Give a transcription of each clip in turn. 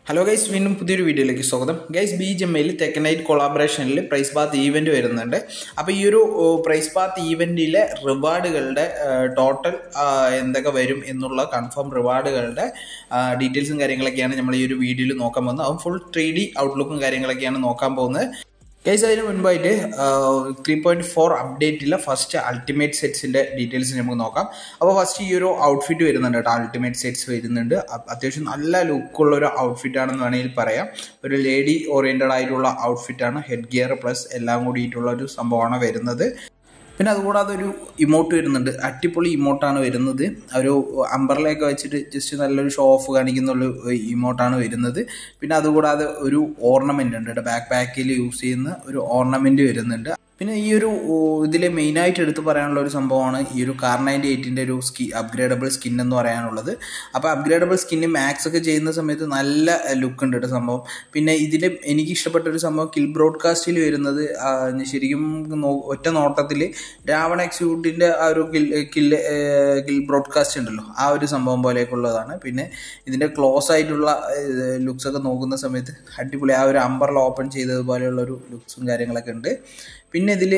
hello guys വീണ്ടും പുതിയൊരു വീഡിയോയിലേക്ക് സ്വാഗതം ഗൈസ് ബി ജെമ്മയിൽ തെക്കനൈറ്റ് കൊളാബറേഷനിൽ പ്രൈസ് ബാത്ത് ഈവൻറ്റ് വരുന്നുണ്ട് അപ്പോൾ ഈ ഒരു ഓ, പ്രൈസ് ബാത്ത് ഈവൻറ്റിലെ റിവാർഡുകളുടെ ടോട്ടൽ എന്തൊക്കെ വരും എന്നുള്ള കൺഫേം റിവാർഡുകളുടെ ഡീറ്റെയിൽസും കാര്യങ്ങളൊക്കെയാണ് നമ്മൾ ഈ ഒരു വീഡിയോയിൽ നോക്കാൻ പോകുന്നത് അതും ഫുൾ ത്രീ ഡി ഔട്ട്ലുക്കും കാര്യങ്ങളൊക്കെയാണ് നോക്കാൻ പോകുന്നത് ഗൈസ് അതിന് മുൻപായിട്ട് ത്രീ പോയിന്റ് ഫോർ അപ്ഡേറ്റിലെ ഫസ്റ്റ് അൾട്ടിമേറ്റ് സെറ്റ്സിന്റെ ഡീറ്റെയിൽസ് നമുക്ക് നോക്കാം അപ്പോൾ ഫസ്റ്റ് ഈ ഒരു ഔട്ട്ഫിറ്റ് വരുന്നുണ്ട് കേട്ടോ അൾട്ടിമേറ്റ് സെറ്റ്സ് വരുന്നുണ്ട് അ- അത്യാവശ്യം നല്ല ലുക്കുള്ള ഒരു ഔട്ട്ഫിറ്റ് ആണെന്ന് വേണമെങ്കിൽ പറയാം ഒരു ലേഡി ഓറിയന്റഡ് ആയിട്ടുള്ള ഔട്ട്ഫിറ്റ് ആണ് ഹെഡ് ഗിയർ പ്ലസ് എല്ലാം കൂടിയിട്ടുള്ള ഒരു സംഭവമാണ് വരുന്നത് പിന്നെ അതുകൂടാതെ ഒരു ഇമോട്ട് വരുന്നുണ്ട് അടിപൊളി ഇമോട്ടാണ് വരുന്നത് ഒരു അമ്പർലയൊക്കെ വെച്ചിട്ട് ജസ്റ്റ് നല്ലൊരു ഷോ ഓഫ് കാണിക്കുന്ന ഒരു ഇമോട്ടാണ് വരുന്നത് പിന്നെ അതുകൂടാതെ ഒരു ഓർണമെന്റ് ഉണ്ട് ബാക്ക് പാക്കിൽ യൂസ് ചെയ്യുന്ന ഒരു ഓർണമെന്റ് വരുന്നുണ്ട് പിന്നെ ഈ ഒരു ഇതിൽ മെയിനായിട്ട് എടുത്ത് പറയാനുള്ള ഒരു സംഭവമാണ് ഈ ഒരു കാർ നയൻറ്റി എയ്റ്റിൻ്റെ ഒരു സ്കി അപ്ഗ്രേഡബിൾ സ്കിൻ എന്ന് പറയാനുള്ളത് അപ്പോൾ അപ്ഗ്രേഡബിൾ സ്കിന്ന് മാക്സ് ഒക്കെ ചെയ്യുന്ന സമയത്ത് നല്ല ലുക്ക് ഉണ്ട് കേട്ടോ സംഭവം പിന്നെ ഇതിൽ എനിക്ക് ഇഷ്ടപ്പെട്ട ഒരു സംഭവം കിൽ ബ്രോഡ്കാസ്റ്റിൽ വരുന്നത് ആ, ശരിക്കും നോ- ഒറ്റ നോട്ടത്തിൽ രാവണ എക്സിക്യൂട്ടിൻ്റെ ആ ഒരു കിൽ കിൽ കിൽ ബ്രോഡ്കാസ്റ്റ് ഉണ്ടല്ലോ ആ ഒരു സംഭവം പോലെയൊക്കെയുള്ളതാണ് പിന്നെ ഇതിൻ്റെ ക്ലോസ് ആയിട്ടുള്ള ലുക്സ് ഒക്കെ നോക്കുന്ന സമയത്ത് അടിപൊളി ആ ഒരു അമ്പറിൽ ഓപ്പൺ ചെയ്തതുപോലെയുള്ള ഒരു ലുക്സും കാര്യങ്ങളൊക്കെ ഉണ്ട് പിന്നെ ഇതിൽ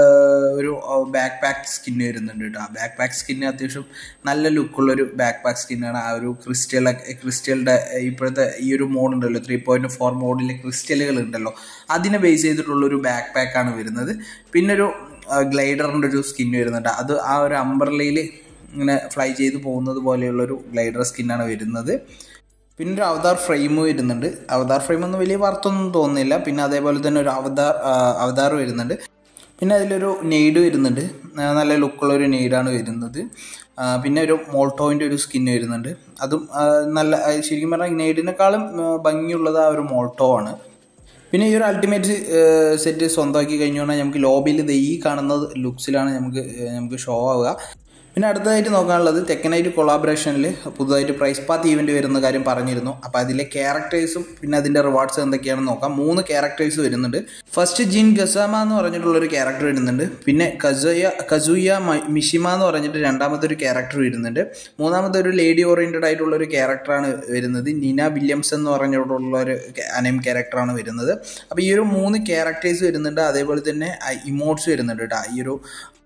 ഒരു ബാക്ക് പാക്ക് സ്കിന്ന് വരുന്നുണ്ട് കേട്ടോ ആ ബാക്ക് പാക്ക് സ്കിന്ന് അത്യാവശ്യം നല്ല ലുക്കുള്ള ഒരു ബാക്ക് പാക്ക് സ്കിന്നാണ് ആ ഒരു ക്രിസ്റ്റൽ ക്രിസ്റ്റലിൻ്റെ ഇപ്പോഴത്തെ ഈ ഒരു മോഡ് ഉണ്ടല്ലോ ത്രീ പോയിന്റ് ഫോർ മോഡിലെ ക്രിസ്റ്റലുകൾ ഉണ്ടല്ലോ അതിനെ ബേസ് ചെയ്തിട്ടുള്ള ഒരു ബാക്ക് പാക്കാണ് വരുന്നത് പിന്നെ ഒരു ഗ്ലൈഡറിൻ്റെ ഒരു സ്കിന്ന് വരുന്നുണ്ട് അത് ആ ഒരു അംബർലയിൽ ഇങ്ങനെ ഫ്ലൈ ചെയ്ത് പോകുന്നത് പോലെയുള്ള ഒരു ഗ്ലൈഡർ സ്കിന്നാണ് വരുന്നത് പിന്നെ ഒരു അവതാർ ഫ്രെയിം വരുന്നുണ്ട് അവതാർ ഫ്രെയിം ഒന്നും വലിയ വർത്തൊന്നും തോന്നുന്നില്ല പിന്നെ അതേപോലെ തന്നെ ഒരു അവതാർ ആ, അവതാർ വരുന്നുണ്ട് പിന്നെ അതിലൊരു നെയ്ഡ് വരുന്നുണ്ട് ആ, നല്ല ലുക്കുള്ള ഒരു നെയ്ഡാണ് വരുന്നത് ആ, പിന്നെ ഒരു മോൾട്ടോവിൻ്റെ ഒരു സ്കിൻ വരുന്നുണ്ട് അതും ആ, നല്ല ആ, ശരിക്കും പറഞ്ഞാൽ നെയ്ഡിനേക്കാളും ആ, ഭംഗിയുള്ളത് ആ ഒരു മോൾട്ടോ ആണ് പിന്നെ ഈ ഒരു അൾട്ടിമേറ്റ് സെറ്റ് സ്വന്തമാക്കി കഴിഞ്ഞു പറഞ്ഞാൽ നമുക്ക് ലോബിയിൽ ഇത് ഈ കാണുന്ന ലുക്സിലാണ് നമുക്ക് ഏഹ്, നമുക്ക് ഷോ ആവുക പിന്നെ അടുത്തതായിട്ട് നോക്കാനുള്ളത് തെക്കനായിട്ട് കൊളാബറേഷനിൽ പുതുതായിട്ട് പ്രൈസ് പാത്ത് ഈവൻറ്റ് വരുന്ന കാര്യം പറഞ്ഞിരുന്നു അപ്പോൾ അതിലെ ക്യാരക്ടേഴ്സും പിന്നെ അതിൻ്റെ റിവാർഡ്സ് എന്തൊക്കെയാണെന്ന് നോക്കാം മൂന്ന് ക്യാരക്ടേഴ്സ് വരുന്നുണ്ട് ഫസ്റ്റ് ജിൻ ഗസാമ എന്ന് പറഞ്ഞിട്ടുള്ള ഒരു ക്യാരക്ടർ വരുന്നുണ്ട് പിന്നെ കസുയ കസുയ മ- മിഷിമ എന്ന് പറഞ്ഞിട്ട് രണ്ടാമത്തെ ഒരു ക്യാരക്ടർ വരുന്നുണ്ട് മൂന്നാമത്തെ ഒരു ലേഡി ഓറിയൻറ്റഡ് ആയിട്ടുള്ള ഒരു ക്യാരക്ടറാണ് വരുന്നത് നിന വില്യംസ് എന്ന് പറഞ്ഞിട്ടുള്ള ഒരു അനേം ക്യാരക്ടറാണ് വരുന്നത് അപ്പോൾ ഈ ഒരു മൂന്ന് ക്യാരക്ടേഴ്സ് വരുന്നുണ്ട് അതേപോലെ തന്നെ ഇമോട്ട്സ് വരുന്നുണ്ട് കേട്ടോ ഈ ഒരു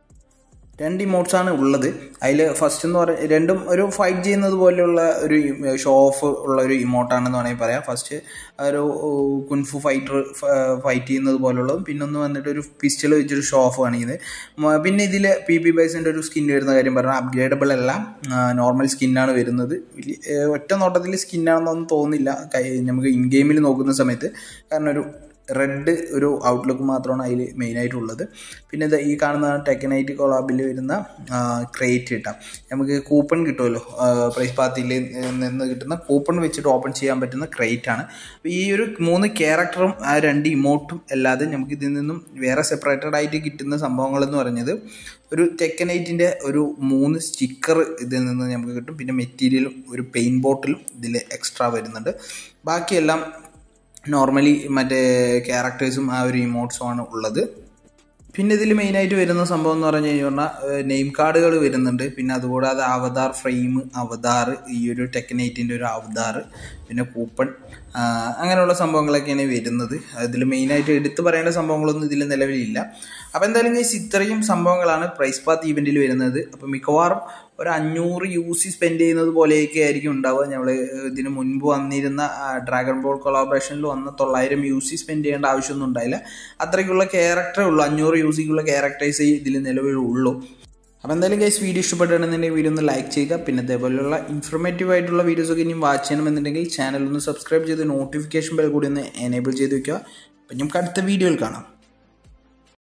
രണ്ട് ഇമോട്ട്സ് ആണ് ഉള്ളത് അതിൽ ഫസ്റ്റ് എന്ന് പറയുക രണ്ടും ഒരു ഫൈറ്റ് ചെയ്യുന്നത് പോലെയുള്ള ഒരു ഷോ ഓഫ് ഉള്ള ഒരു ഇമോട്ടാണെന്ന് വേണമെങ്കിൽ പറയാം ഫസ്റ്റ് ഒരു കുൻഫു ഫൈറ്റർ ഫൈറ്റ് ചെയ്യുന്നത് പോലുള്ളതും പിന്നെ ഒന്ന് വന്നിട്ട് ഒരു പിസ്റ്റൾ വെച്ചൊരു ഷോ ഓഫ് കാണിക്കുന്നത് മ- പിന്നെ ഇതിൽ പി പി ബൈസിൻ്റെ ഒരു സ്കിൻ വരുന്ന കാര്യം പറഞ്ഞാൽ അപ്ഗ്രേഡബിൾ അല്ല നോർമൽ സ്കിന്നാണ് വരുന്നത് വലിയ ഏഹ് ഒറ്റ നോട്ടത്തിൽ സ്കിന്നാണെന്നൊന്നും തോന്നില്ല കൈ- നമുക്ക് ഇൻ ഗെയിമിൽ നോക്കുന്ന സമയത്ത് കാരണം ഒരു റെഡ് ഒരു ഔട്ട്ലുക്ക് മാത്രമാണ് അതിൽ മെയിനായിട്ടുള്ളത് പിന്നെ ഇത് ഈ കാണുന്ന ടെക്കനൈറ്റ് കൊളാബിൽ വരുന്ന ക്രേറ്റ് കിട്ടാം നമുക്ക് കൂപ്പൺ കിട്ടുമല്ലോ പ്രൈസ് പാത്തിയിൽ നിന്ന് കിട്ടുന്ന കൂപ്പൺ വെച്ചിട്ട് ഓപ്പൺ ചെയ്യാൻ പറ്റുന്ന ക്രേറ്റ് ആണ് അപ്പോൾ ഈ ഒരു മൂന്ന് ക്യാരക്ടറും ആ രണ്ട് ഇമോട്ടും അല്ലാതെ നമുക്ക് ഇതിൽ നിന്നും വേറെ സെപ്പറേറ്റഡ് ആയിട്ട് കിട്ടുന്ന സംഭവങ്ങൾ എന്ന് പറഞ്ഞത് ഒരു ടെക്കനൈറ്റിൻ്റെ ഒരു മൂന്ന് സ്റ്റിക്കർ ഇതിൽ നിന്ന് നമുക്ക് കിട്ടും പിന്നെ മെറ്റീരിയലും ഒരു പെയിൻ ബോട്ടിലും ഇതിൽ എക്സ്ട്രാ വരുന്നുണ്ട് ബാക്കിയെല്ലാം നോർമലി മറ്റേ ക്യാരക്ടേഴ്സും ആ ഒരു ഇമോട്ട്സും ആണ് ഉള്ളത് പിന്നെ ഇതിൽ മെയിനായിട്ട് വരുന്ന സംഭവം എന്ന് പറഞ്ഞു കഴിഞ്ഞാൽ നെയിം കാർഡുകൾ വരുന്നുണ്ട് പിന്നെ അതുകൂടാതെ അവതാർ ഫ്രെയിം അവതാർ ഈ ഒരു ടെക്നൈറ്റിൻ്റെ ഒരു അവതാർ പിന്നെ കൂപ്പൺ ആ, അങ്ങനെയുള്ള സംഭവങ്ങളൊക്കെയാണ് വരുന്നത് അതിൽ മെയിനായിട്ട് എടുത്തു പറയേണ്ട സംഭവങ്ങളൊന്നും ഇതിൽ നിലവിലില്ല അപ്പോൾ എന്തായാലും ഗൈസ് ഇത്രയും സംഭവങ്ങളാണ് പ്രൈസ് പാത്ത് ഈവൻറ്റിൽ വരുന്നത് അപ്പോൾ മിക്കവാറും ഒരു അഞ്ഞൂറ് യു സി സ്പെൻഡ് ചെയ്യുന്നത് പോലെയൊക്കെ ആയിരിക്കും ഉണ്ടാവുക നമ്മൾ ഇതിന് മുൻപ് വന്നിരുന്ന ഡ്രാഗൺ ബോൾ കൊളാബറേഷനിൽ വന്ന തൊള്ളായിരം യു സി സ്പെൻഡ് ചെയ്യേണ്ട ആവശ്യമൊന്നും ഉണ്ടായില്ല അത്രയ്ക്കുള്ള ക്യാരക്ടറേ ഉള്ളൂ അഞ്ഞൂറ് യു സിക്കുള്ള ക്യാരക്ടേഴ്സ് ഇതിൽ നിലവിലുള്ളൂ അപ്പോൾ എന്തായാലും ഗൈസ് വീഡിയോ ഇഷ്ടപ്പെട്ടിട്ടുണ്ടെങ്കിൽ വീഡിയോ ഒന്ന് ലൈക്ക് ചെയ്യുക പിന്നെ ഇതേപോലെയുള്ള ഇൻഫർമേറ്റീവ് ആയിട്ടുള്ള വീഡിയോസ് ഒക്കെ ഇനി വാച്ച് ചെയ്യണമെന്നുണ്ടെങ്കിൽ ചാനൽ ഒന്ന് സബ്സ്ക്രൈബ് ചെയ്ത് നോട്ടിഫിക്കേഷൻ ബെൽ കൂടി ഒന്ന് എനേബിൾ ചെയ്ത് വെക്കുക അപ്പം നമുക്ക് അടുത്ത വീഡിയോയിൽ കാണാം